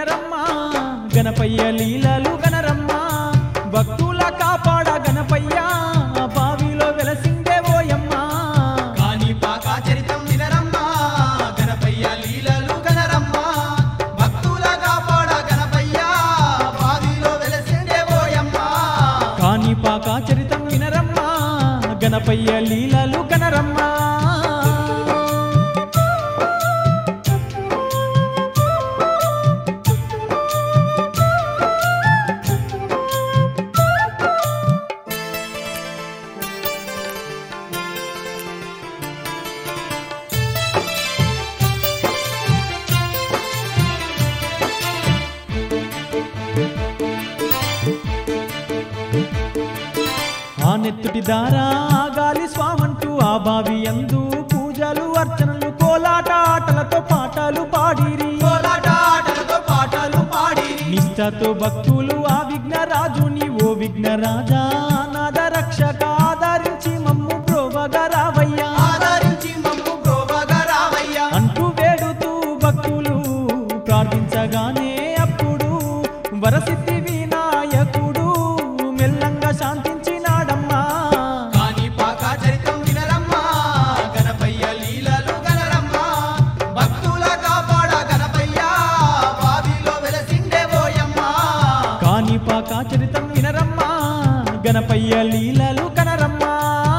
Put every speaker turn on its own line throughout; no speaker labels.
వినరమ్మా గణపయ్య లీలలు గనరమ్మా భక్తుల కాపాడ గణపయ్య బావిలో వెలసిందే ఓయమ్మా
కాణిపాక చరితం వినరమ్మా గణపయ్య లీలలు గనరమ్మా భక్తుల కాపాడ గణపయ్య బావిలో వెలసిండే పోయమ్మా
కాణిపాక చరితం వినరమ్మా గణపయ్య లీలలు గనరమ్మా ఆ నెత్తుటి దారా గాలి స్వామంటూ ఆ బావి అందు పూజలు అర్చనలు కోలాట ఆటలతో పాటలు పాడిరి
కోలాట ఆటలతో పాటలు పాడి
నిష్ఠతో భక్తులు ఆ విఘ్నరాజుని ఓ విఘ్నరాజా నాద రక్షక ఆదరించి మమ్ము ప్రోవగా రావయ్యా
ఆదరించి మమ్ము ప్రోభగా రావయ్యా
అంటూ వేడుతూ భక్తులు ప్రార్థించగానే అప్పుడు వరసిద్ధి వినాయకుడు మెల్లంగా శాంతించినాడమ్మా
కాణిపాక చరితం వినరమ్మా గణపయ్య లీలలు గనరమ్మా భక్తుల కాపాడ గణపయ్య బావిలో వెలసిండే పోయమ్మా
కాణిపాక చరితం వినరమ్మా గణపయ్య లీలలు కనరమ్మా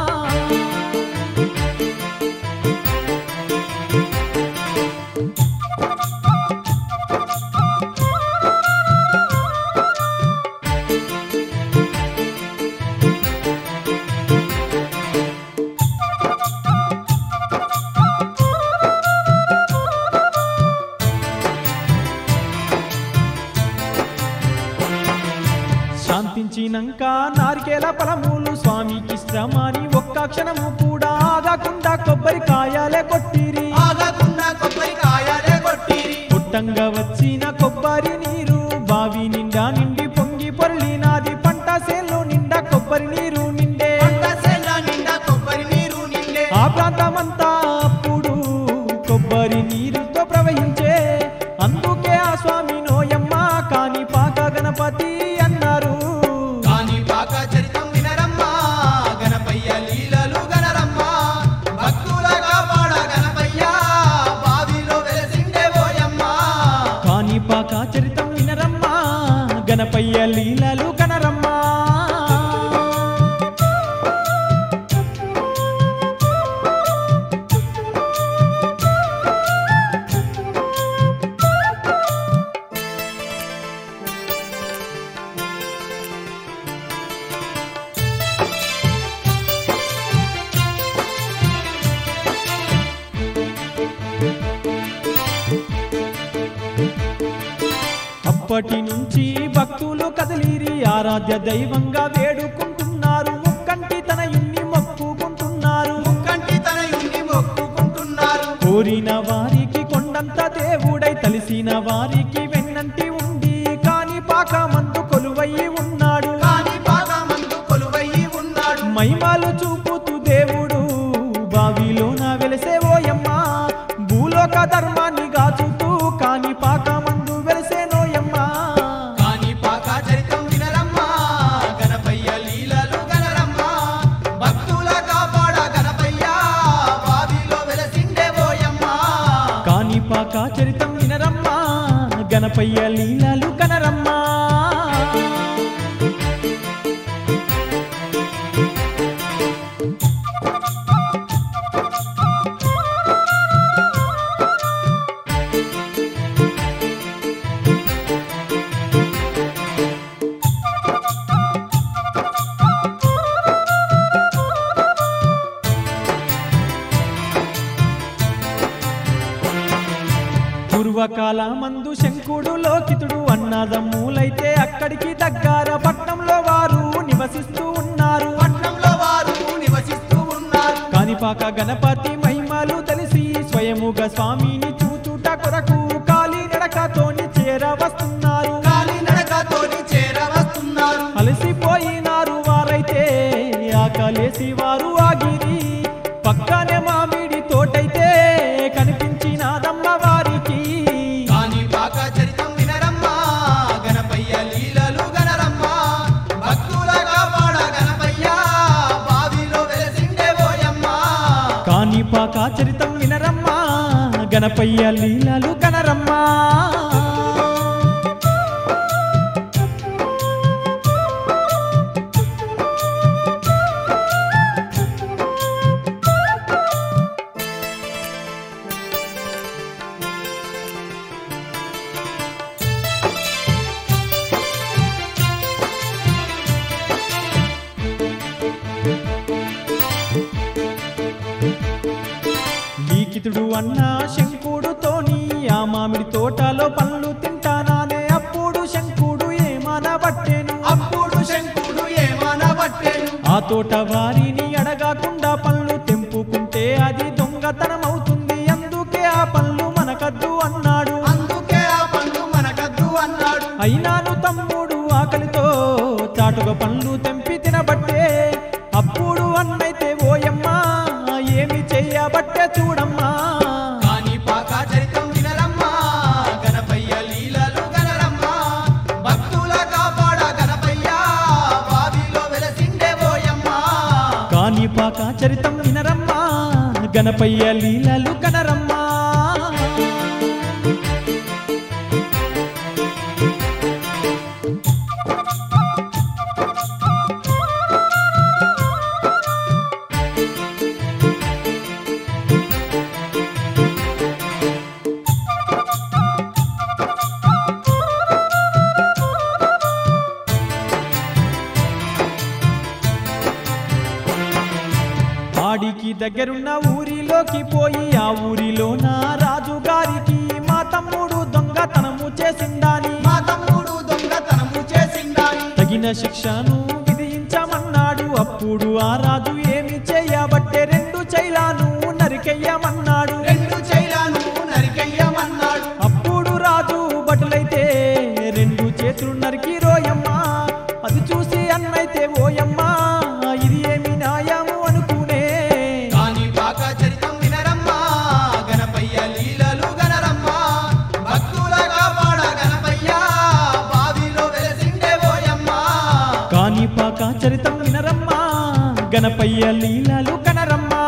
శాంతించినంక నారికేల ఫలములు స్వామికి శ్రమాని ఒక్క క్షణము కూడా ఆగకుండా కొబ్బరికాయలే కొట్టిరి
ఆగకుండా కొబ్బరికాయలే కొట్టిరి
పుట్టంగా వచ్చిన కొబ్బరి నీరు బావి నిండా నిండి పొంగి పొర్లినాది పంట సేలు నిండా కొబ్బరి నీరు నిండే
పంట సేల నిండా కొబ్బరి నీరు నిండే
ఆ ప్రాంతమంతా అప్పుడు కొబ్బరి నీరుతో ప్రవహించే అందుకే ఆ స్వామి నోయమ్మ కాని పాక గణపతి అన్నారు
కాణిపాక చరితం వినరమ్మా గణపయ్య లీలలు గనరమ్మా భక్తుల కాపాడ గణపయ్య బావిలో వెలసిండే పోయమ్మా
కాని పాక చరితం వినరమ్మా గణపయ్య లీలలు కనరమ్మా అప్పటి నుంచి భక్తులు కదిలిరి ఆరాధ్య దైవంగా వేడుకుంటున్నారు ముక్కంటి తనయుణ్ణి మొక్కుకుంటున్నారు
ముక్కంటి తనయుణ్ణి మొక్కుకుంటున్నారు
కోరిన వారికి కొండంత దేవుడై తలిసిన వారికి వెన్నంటి ఉండి కాని పాక మందు కొలువయ్యి ఉన్నాడు
కాణిపాక మందు కొలువయ్యి ఉన్నాడు
మైమాలు చూపుతూ దేవుడు బావిలోన వెలిసే ఓయమ్మ భూలోక ధర్మాన్ని గాచుతూ కాని పాక మందు వెలిసే నోయమ్మ
కాణిపాక చరితం వినరమ్మా గణపయ్య లీలలు గనరమ్మా భక్తుల కాపాడ గణపయ్య బావిలో వెలసిండే పోయమ్మా
కాని పాక చరితం వినరమ్మా గణపయ్య లీలలు కనరమ్మా పూర్వకాల మందు శంకుడు లోకితుడు అన్నదమ్ములైతే అక్కడికి దగ్గర పట్నంలో వారు నివసిస్తూ ఉన్నారు
పట్నంలో వారు నివసిస్తూ ఉన్నారు
కానిపాక గణపతి మహిమలు తెలిసి స్వయముగా స్వామిని చూచుట కొరకు కాలి నడకతోని చేర వస్తున్నారు
కాలి నడకతోని చేర వస్తున్నారు
అలసిపోయినారు వారైతే ఆకలేసి వారు ఆగిరి పక్కనే మామిడి తోటైతే కనిపించినాదమ్మ వారికి
కాణిపాక చరితం వినరమ్మా
గణపయ్య లీలలు కనరమ్మా లీకితుడు అన్న శంకుడుతోని ఆ మామిడి తోటలో పళ్ళు తింటానానే అప్పుడు శంకుడు ఏమనబట్టేను
అప్పుడు శంకుడు ఏమనబట్టేను
ఆ తోట వారిని అడగకుండా పళ్ళు తెంపుకుంటే అది దొంగతనం అవుతుంది అందుకే ఆ పళ్ళు మనకద్దు అన్నాడు
అందుకే ఆ పండు మనకద్దు అన్నాడు
అయినాను తమ్ముడు ఆకలితో చాటుగా పళ్ళు తెంపి తినబట్టే అప్పుడు అన్నైతే ఓయమ్మా ఏమి చెయ్యబట్టే చూడమ్మా
కాని పాక చరితం వినరమ్మా గణపయ్య లీలలు గనరమ్మా భక్తుల కాపాడ గణపయ్య బావిలో వెలసిండే పోయమ్మా
కాని పాక చరితం వినరమ్మా గణపయ్య లీలలు కనరమ్మా ఆడికి దగ్గరున్న ఊరిలోకి పోయి ఆ ఊరిలోన రాజుగారికి మా తమ్ముడు దొంగతనము చేసిండాని
మా తమ్ముడు దొంగతనము చేసిండాని
తగిన శిక్షను విధించమన్నాడు అప్పుడు ఆ రాజు ఏమి చేయబట్టే రెండు చైలాను నరికెయ్యమన్నాడు
రెండు చైలాను నరికెయ్యమన్నాడు
అప్పుడు రాజు బటులైతే రెండు చేతులు నరికి రోయమ్మా అది చూసి అన్నైతే ఓయమ్మా ఇది ఏమి న్యాయము అనుకునే
కాని పాక చరితం వినరమ్మా గణపయ్య లీలలు గనరమ్మా భక్తుల కాపాడ గణపయ్య బావిలో వెలసిండే పోయమ్మా
కాని పాక చరితం వినరమ్మా గణపయ్య లీలలు కనరమ్మా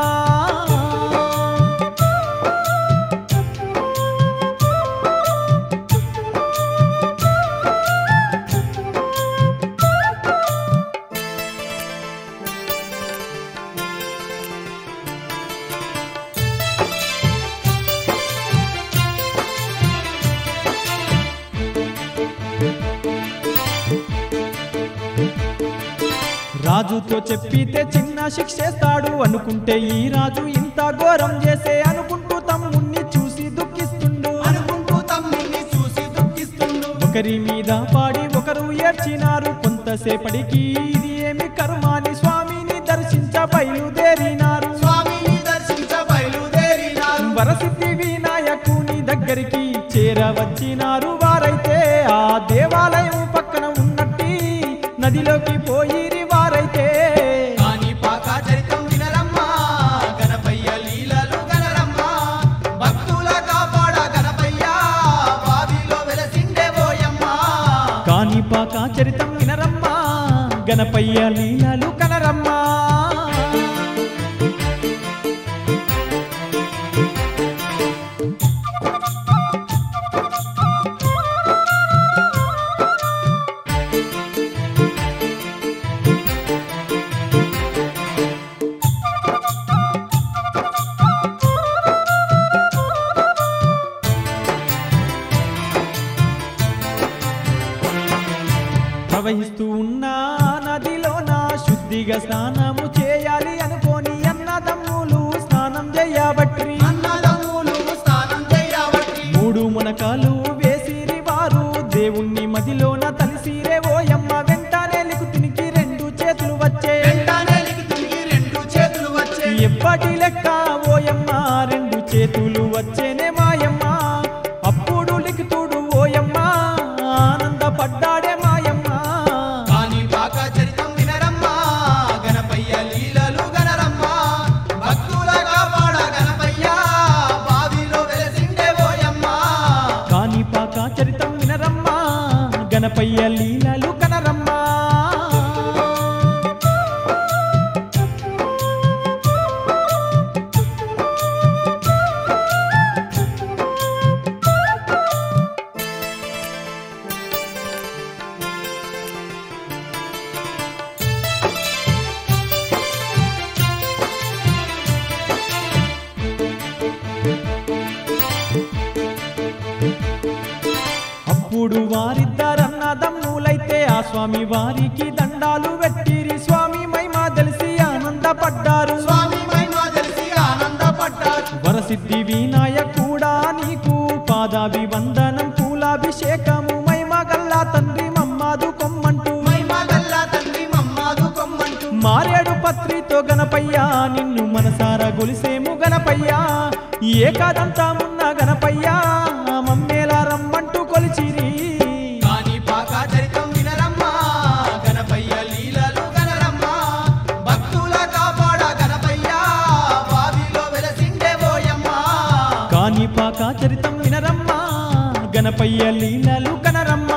రాజుతో చెప్పితే చిన్న శిక్షేస్తాడు అనుకుంటే ఈ రాజు ఇంత ఘోరం చేసే అనుకుంటూ తమ్ముణ్ణి చూసి దుఃఖిస్తుండు
అనుకుంటూ తమ్ముని చూసి దుఃఖిస్తుండు
ఒకరి మీద పాడి ఒకరు ఏడ్చినారు కొంతసేపటికి ఇది ఏమి కర్మాని స్వామిని దర్శించ బయలుదేరినారు
స్వామిని దర్శించ బయలుదేరినారు
వరసిద్ధి వినాయకుని దగ్గరికి చేరవచ్చినారు వారైతే ఆ దేవాలయం పక్కన ఉన్నట్టి నదిలోకి పోయిరి వారైతే
కాని పాక చరితం వినరమ్మా గణపయ్య లీలలు గనరమ్మా భక్తుల కాపాడ గణపయ్య బావిలో వెలసిండే పోయమ్మా
కాణిపాక చరితం వినరమ్మా గణపయ్య లీలలు కనరమ్మా ప్రవహిస్తూ ఉన్న నదిలోన శుద్ధిగా స్నానము చేయాలి అనుకోని అన్నదమ్ములు స్నానం చేయబట్టి
అన్నదమ్ములు స్నానం చేయబట్టి
మూడు మునకాలు వేసిరి వారు దేవుణ్ణి మదిలోన తలిసిరే ఓయమ్మ వెంటనే లికుతునికి రెండు చేతులు వచ్చే
వెంటనే లిఖితునికి రెండు చేతులు వచ్చే
ఎప్పటి లెక్క ఓయమ్మ రెండు చేతులు వచ్చేనే మాయమ్మ అప్పుడు లిఖితుడు ఓయమ్మ ఆనందపడ్డాడే మాయమ్మ
కాని పాక చరితం వినరమ్మా గణపయ్య లీలలు గనరమ్మా భక్తుల కాపాడ గణపయ్య
స్వామి వారికి దండాలు పెట్టిరి స్వామి మహిమ తెలిసి ఆనందపడ్డారు
స్వామి మహిమ తెలిసి ఆనందపడ్డారు
వరసిద్ధి వినాయకుడా నీకు పాదాభివందనం పూలాభిషేకము మహిమ గల్లా తండ్రి మమ్మాదు కొమ్మంటూ
మహిమ గల్లా తండ్రి మమ్మాదు కొమ్మంటూ
మారేడు పత్రితో గణపయ్య నిన్ను మనసారా గొలిసేము గణపయ్య ఏకాదంతమున్న గణపయ్య మమ్మేలా రమ్మంటూ కొలిచిరి
కాని పాక చరితం వినరమ్మా గణపయ్య లీలలు గనరమ్మా భక్తుల కాపాడ గణపయ్య బావిలో వెలసిండే పోయమ్మా
కాని పాక చరితం వినరమ్మా గణపయ్య లీలలు కనరమ్మా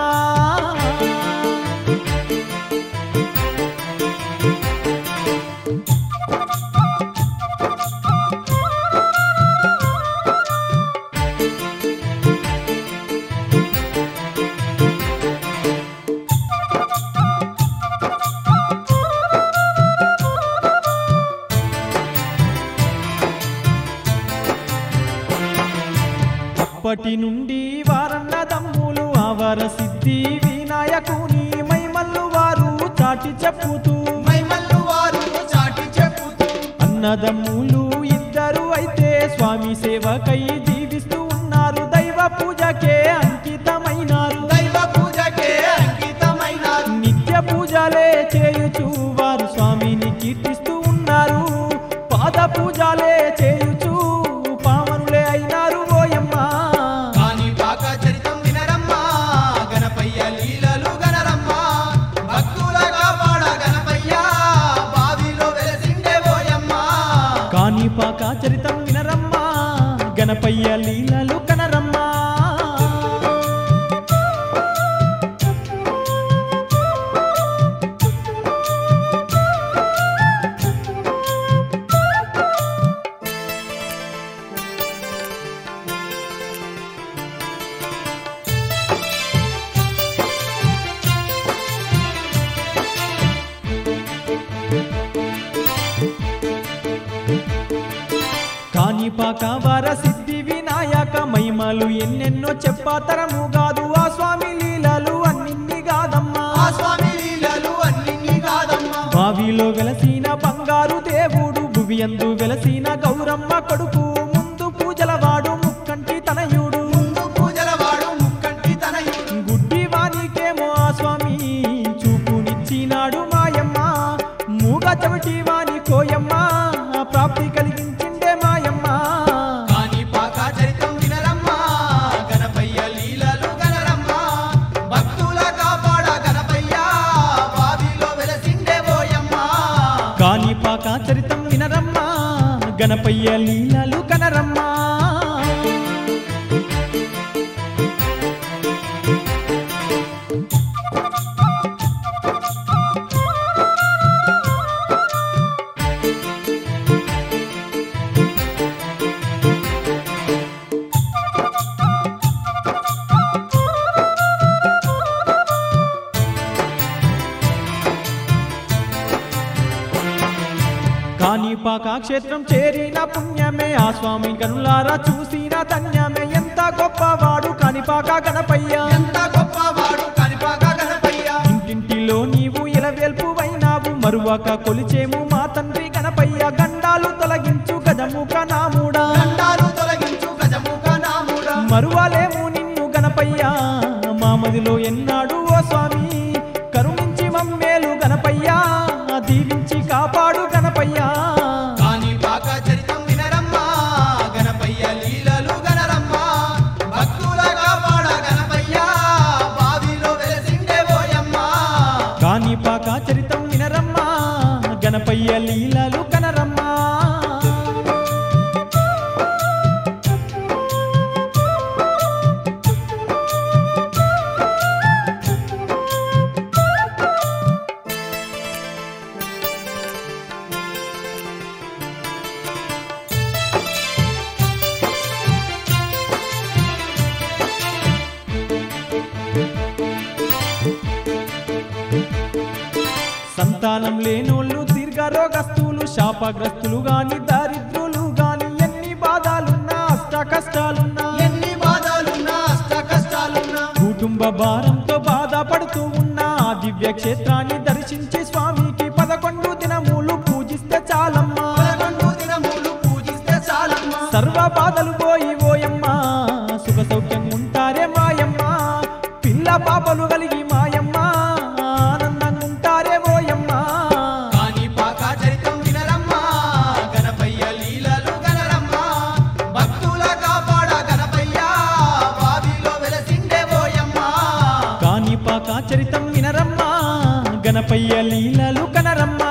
అప్పటి నుండి వారన్న దమ్ములు ఆవర సిద్ధి వినాయకుని మైమల్లు వారు చాటి చెప్పుతూ
మైమల్లు వారు చాటి చెప్పుతూ
అన్నదమ్ములు ఇద్దరు అయితే స్వామి సేవకై జీవిస్తూ ఉన్నారు దైవ పూజకే అంకితమైనారు
దైవ పూజకే అంకితమైనారు
నిత్య పూజలే చేయుచు వారు స్వామిని కీర్తిస్తూ ఉన్నారు పాద పూజలే చేయుచు పావనులే అయినారు ఓయమ్మ
కాని పాక చరితం వినరమ్మా గణపయ్య లీలలు గనరమ్మా భక్తుల కాపాడ గణపయ్య బావిలో వెలసిండే పోయమ్మా
కాని పాక చరితం వినరమ్మా గణపయ్య లీలలు కనరమ్మా కాణిపాక వర సిద్ధి వినాయక మహిమలు ఎన్నెన్నో చెప్పతరము కాదు ఆ స్వామి లీలలు అన్నిన్ని కాదమ్మా
ఆ స్వామి లీలలు అన్నిన్ని కాదమ్మా
బావిలో వెలసిన బంగారు దేవుడు భువియందు వెలసిన గౌరమ్మ కొడుకు ముందు పూజల వాడు ముక్కంటి తనయుడు
ముందు పూజల వాడు ముక్కంటి తనయుడు
గుడ్డి వానికేమో ఆ స్వామి చూపునిచ్చినాడు మాయమ్మ మూగ చెవిటి వాని కోయమ్మ ప్రాప్తి కలిగించిండే మాయమ్మ
కాని పాక చరితం వినరమ్మా గణపయ్య లీలలు గనరమ్మా భక్తుల కాపాడ గణపయ్య బావిలో వెలసిండే పోయమ్మా
కాణిపాక చరితం వినరమ్మా గణపయ్య లీలలు కనరమ్మా కాణిపాక క్షేత్రం చేరిన పుణ్యమే ఆ స్వామి కనులారా చూసిన ధన్యమే ఎంత గొప్పవాడు కాణిపాక గణపయ్య
ఎంత గొప్పవాడు కనిపాక గణపయ్య
ఇంటింటిలో నీవు ఇలవేల్పువైనావు మరువక కొలిచేము మా తండ్రి గణపయ్య గండాలు తొలగించు గజముఖ నాముడా
దండాలు తొలగించు గజముఖ నాముడా
మరువలేము నిన్ను గణపయ్య మామదిలో ఎన్నాడు ఓ స్వామి కరుణించి మమ్మేలు గణపయ్య దీవించి కాపాడు గణపయ్య
కాని పాక చరితం వినరమ్మా గణపయ్య లీలలు గనరమ్మా భక్తుల కాపాడ గణపయ్య బావిలో వెలసిండే పోయమ్మా
కాణిపాక చరితం వినరమ్మా గణపయ్య లీలలు కనరమ్మా సంతానం లేనోళ్ళు దీర్ఘరోగస్తులు శాపగ్రస్తులు గాని దారిద్రులు గాని ఎన్ని బాధలున్నా అష్ట కష్టాలున్నా
ఎన్ని బాధలున్నా అష్ట కష్టాలున్నా
కుటుంబ భారంతో బాధపడుతూ ఉన్న ఆ దివ్య క్షేత్రాన్ని దర్శించి స్వామికి పదకొండు దినములు పూజిస్తే చాలమ్మా
పదకొండు దినములు పూజిస్తే చాలమ్మా
సర్వ బాధలు పోయి ఓయమ్మ సుఖ సౌఖ్యం ఉంటారే మాయమ్మ పిల్ల పాపలు కలిగి మాయమ్మ ఆనందంగా ఉంటారే ఓయమ్మ
కాని పాక చరితం వినరమ్మా గణపయ్య లీలలు గనరమ్మా భక్తుల కాపాడ గణపయ్య బావిలో వెలసిండే పోయమ్మా
కాని పాక చరితం వినరమ్మా గణపయ్య లీలలు కనరమ్మా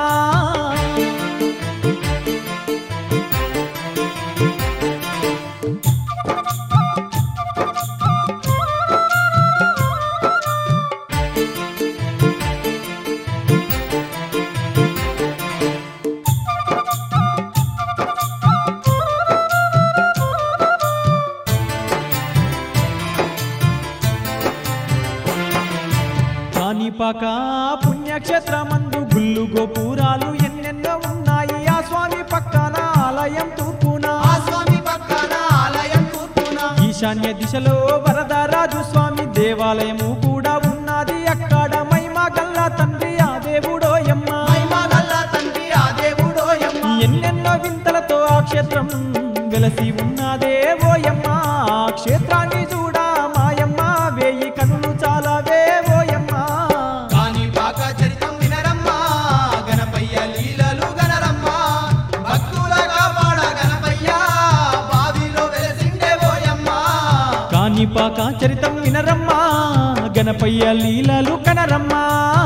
కాణిపాక పుణ్యక్షేత్రమందు గుళ్ళు గోపురాలు ఎన్నెన్నో ఉన్నాయి ఆ స్వామి పక్కన ఆలయం తూర్పున
ఆ స్వామి పక్కన ఆలయం తూర్పున
ఈశాన్య దిశలో వరదరాజు స్వామి దేవాలయము కూడా ఉన్నది అక్కడ మహిమ గల్ల తండ్రి ఆ దేవుడోయమ్మ
మహిమ గల్ల తండ్రి ఆ దేవుడోయమ్మ
ఎన్నెన్నో వింతలతో ఆ క్షేత్రం వెలసి ఉన్నదే ఓయమ్మ ఆ క్షేత్రాన్ని చూడా మాయమ్మ వేయి కనులు చాలావే ఓయమ్మ
కాని పాక చరితం వినరమ్మా గణపయ్య లీలలు గనరమ్మా భక్తుల కాపాడ గణపయ్య బావిలో వెలసిండే పోయమ్మా
కాణిపాక చరితం వినరమ్మా గణపయ్య లీలలు కనరమ్మా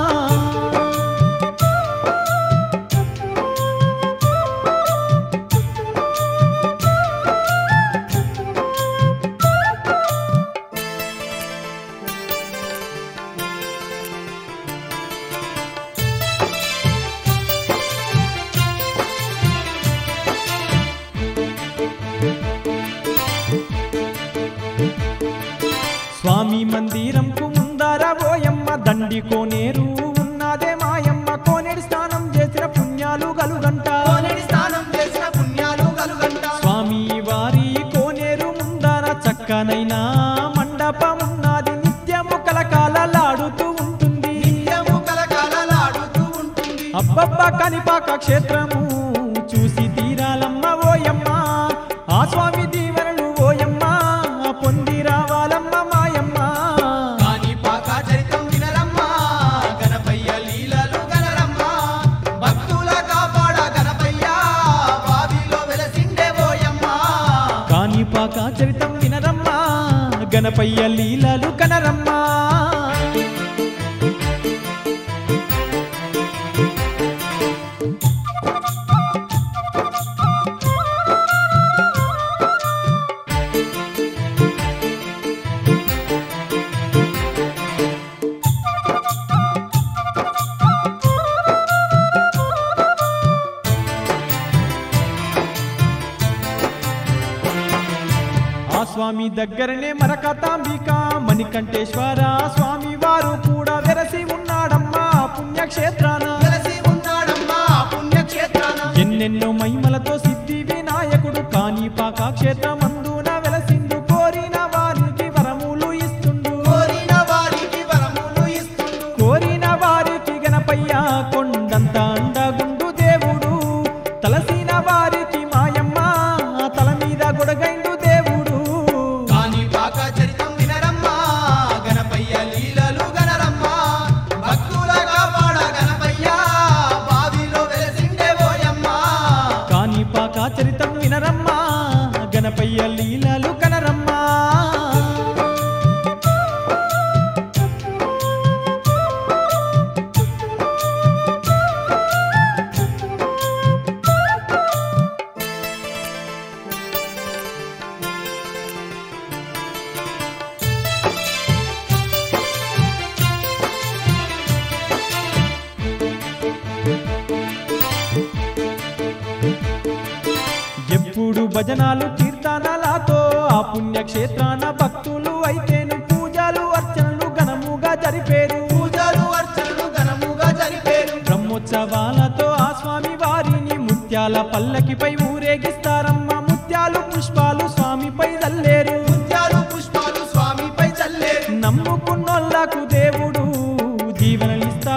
స్వామి మందిరంకు ముందర ఓయమ్మ దండి కోనేరు ఉన్నదే మాయమ్మ కోనేరు స్నానం చేసిన పుణ్యాలు గలుగంట
కోనేటి స్నానం చేసిన పుణ్యాలు కలుగంట
స్వామి వారి కోనేరు ముందర చక్కనైనా మండపం ఉన్నది నిత్యము కలకాలలాడుతూ ఉంటుంది
నిత్యము కలకాలలాడుతూ ఉంటుంది
అబ్బబ్బ కనిపాక క్షేత్రము చూసి తీరాలమ్మ ఓయమ్మ ఆ స్వామి దీవెనలు ఓయమ్మ పొంది రావాలమ్మ మాయమ్మ
కాని పాక చరితం వినరమ్మా గణపయ్య లీలలు గనరమ్మా భక్తుల కాపాడ గణపయ్య బావిలో వెలసిండే పోయమ్మా
కాణిపాక చరితం వినరమ్మా గణపయ్య లీలలు కనరమ్మా ఆ స్వామి దగ్గరనే మరకతాంబిక మణికంఠేశ్వర స్వామి వారు కూడా వెరసి ఉన్నాడమ్మా పుణ్యక్షేత్రాన
వెలసి ఉన్నాడమ్మా పుణ్యక్షేత్రాన
ఎన్నెన్నో మహిమలతో సిద్ధి వినాయకుడు కాణిపాక క్షేత్రమందున వెలసిండు కోరిన వారికి వరములు ఇస్తుండు
కోరిన వారికి వరములు ఇస్తుండు
కోరిన వారికి గణపయ్య కొండంత అండగుండు దేవుడు తలసిన వారికి మాయమ్మ తల మీద గొడగైండు దేవుడు
కాని పాక చరితం వినరమ్మా గణపయ్య లీలలు గనరమ్మా భక్తుల కాపాడ గణపయ్య బావిలో వెలసిండే పోయమ్మా
కాణిపాక చరితం వినరమ్మా గణపయ్య లీలలు కనరమ్మా ఎప్పుడు భజనాలు కీర్తనలతో ఆ పుణ్యక్షేత్రాన భక్తులు అయితేను పూజలు అర్చనలు ఘనముగా జరిపేరు
పూజలు అర్చనలు ఘనముగా జరిపేరు
బ్రహ్మోత్సవాలతో ఆ స్వామి వారిని ముత్యాల పల్లకిపై ఊరేగిస్తారమ్మ ముత్యాలు పుష్పాలు స్వామిపై చల్లేరు
ముత్యాలు పుష్పాలు స్వామిపై చల్లేరు
నమ్ముకున్నోళ్ళకు దేవుడు దీవెనలిస్తాడు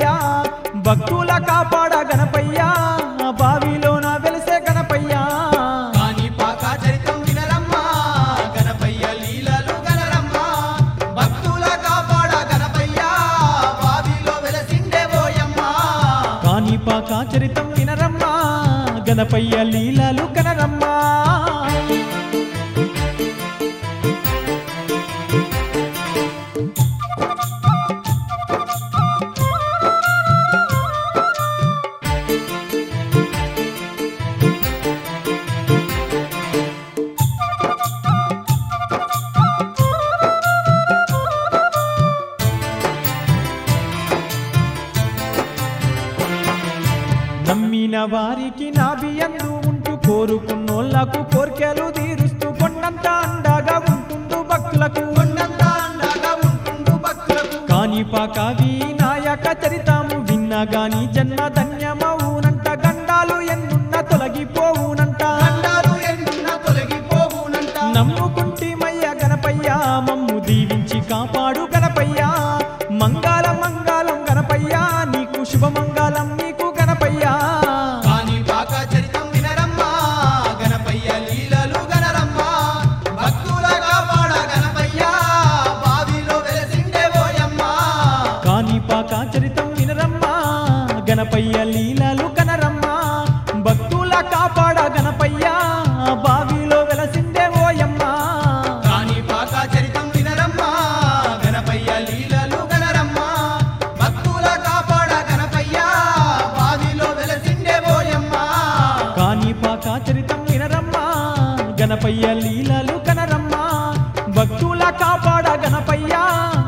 గణపయ్యా భక్తుల కాపాడ గణపయ్యా బావిలోన వెలిసే గణపయ్యా
కాని పాక చరితం వినరమ్మా గణపయ్య లీలలు గనరమ్మా భక్తుల కాపాడ గణపయ్య బావిలో వెలసిండే ఓయమ్మా
కాణిపాక చరితం వినరమ్మా గణపయ్య లీలలు కనరమ్మా నమ్మిన వారికి నాభియందు ఉంటూ కోరుకున్నోళ్లకు కోర్కెలు తీరుస్తూ కొండంత అండగా ఉంటుండు భక్తులకు
కొండంత అండగా ఉంటుండు భక్తులకు
కాణిపాక వినాయక చరితము విన్నా గాని జన్మ ధన్యమవునంట గండాలు ఎన్నున్న తొలగిపోవునంట
అండాలు ఎన్నున్న తొలగిపోవునంట
నమ్ముకుంటిమయ్య గణపయ్య మమ్ము దీవించి కాపాడు గణపయ్య మంగళం మంగళం గణపయ్య నీకు శుభమంగళం నీకు గణపయ్య
కాని పాక చరితం వినరమ్మా గణపయ్య లీలలు గనరమ్మా భక్తుల కాపాడ గణపయ్య బావిలో వెలసిండే ఓయమ్మా
కాణిపాక చరితం వినరమ్మా గణపయ్య లీలలు కనరమ్మా భక్తుల కాపాడ గణపయ్య బావిలో వెలసిందే ఓయమ్మా
కాని పాక చరితం వినరమ్మా గణపయ్య లీలలు గనరమ్మా భక్తుల కాపాడ గణపయ్య బావిలో వెలసిండే ఓయమ్మా
కాణిపాక చరితం వినరమ్మా గణపయ్య లీలలు కనరమ్మా భక్తుల కాపాడ గణపయ్య